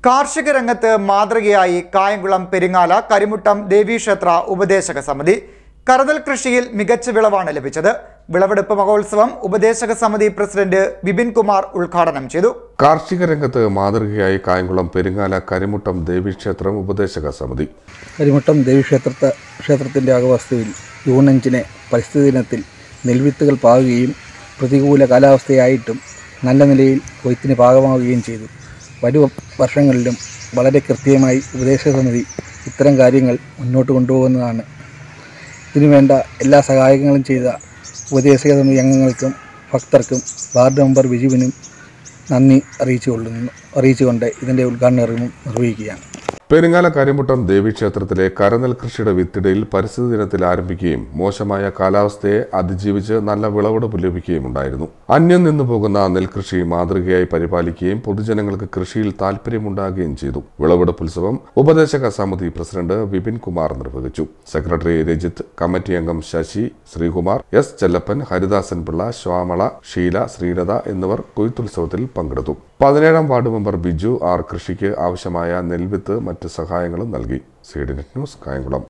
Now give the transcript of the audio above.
കാർഷിക രംഗത്ത് മാതൃകയായി കായംകുളം പെരിങ്ങാല കരിമുട്ടം ദേവീക്ഷേത്ര ഉപദേശക സമിതി കറുതൽ കൃഷിയിൽ മികച്ച വിളവാണ് ലഭിച്ചത് വിളവെടുപ്പ് മഹോത്സവം ഉപദേശക സമിതി പ്രസിഡന്റ് ബിപിൻ കുമാർ ഉദ്ഘാടനം ചെയ്തു കാർഷിക രംഗത്ത് മാതൃകയായി കായംകുളം പെരിങ്ങാല കരിമുട്ടം ദേവീക്ഷേത്രം ഉപദേശക സമിതി കരിമുട്ടം ദേവീക്ഷേത്രത്തെ ക്ഷേത്രത്തിൻ്റെ അകവസ്തുവിൽ ജൂൺ അഞ്ചിന് പരിസ്ഥിതി ദിനത്തിൽ നെൽവിത്തുകൾ പാകുകയും പ്രതികൂല കാലാവസ്ഥയായിട്ടും നല്ല നിലയിൽ കൊയ്ത്തിന് പാകമാവുകയും ചെയ്തു വരും വർഷങ്ങളിലും വളരെ കൃത്യമായി ഉപദേശക സമിതി ഇത്തരം കാര്യങ്ങൾ മുന്നോട്ട് കൊണ്ടുപോകുന്നതാണ് ഇതിനുവേണ്ട എല്ലാ സഹായങ്ങളും ചെയ്ത ഉപദേശക സമിതി അംഗങ്ങൾക്കും ഭക്തർക്കും വാർഡ് മെമ്പർ ബിജുവിനും നന്ദി അറിയിച്ചുകൊള്ളുന്നു അറിയിച്ചുകൊണ്ട് ഇതിൻ്റെ ഉദ്ഘാടന കർമ്മം നിർവഹിക്കുകയാണ് പെരിങ്ങാല കരിമുട്ടം ദേവീക്ഷേത്രത്തിലെ കരനെൽ കൃഷിയുടെ വിത്തിടയിൽ പരിസ്ഥിതി ദിനത്തിൽ ആരംഭിക്കുകയും മോശമായ കാലാവസ്ഥയെ അതിജീവിച്ച് നല്ല വിളവെടുപ്പ് ലഭിക്കുകയും ഉണ്ടായിരുന്നു അന്യം നിന്നു പോകുന്ന നെൽകൃഷി മാതൃകയായി പരിപാലിക്കുകയും പൊതുജനങ്ങൾക്ക് കൃഷിയിൽ താല്പര്യമുണ്ടാകുകയും ചെയ്തു വിളവെടുപ്പ് ഉത്സവം ഉപദേശക സമിതി പ്രസിഡന്റ് വിപിൻ കുമാർ നിർവഹിച്ചു സെക്രട്ടറി രജിത്ത് കമ്മിറ്റി അംഗം ശശി ശ്രീകുമാർ എസ് ചെല്ലപ്പൻ ഹരിദാസൻ പിള്ള ശ്യാമള ഷീല ശ്രീലത എന്നിവർ കൊയ്ത്തുത്സവത്തിൽ പങ്കെടുത്തു പതിനേഴാം വാർഡ് മെമ്പർ ബിജു ആർ കൃഷിക്ക് ആവശ്യമായ നെൽവിത്ത് മറ്റ് സഹായങ്ങളും നൽകി C D net news Kayamkulam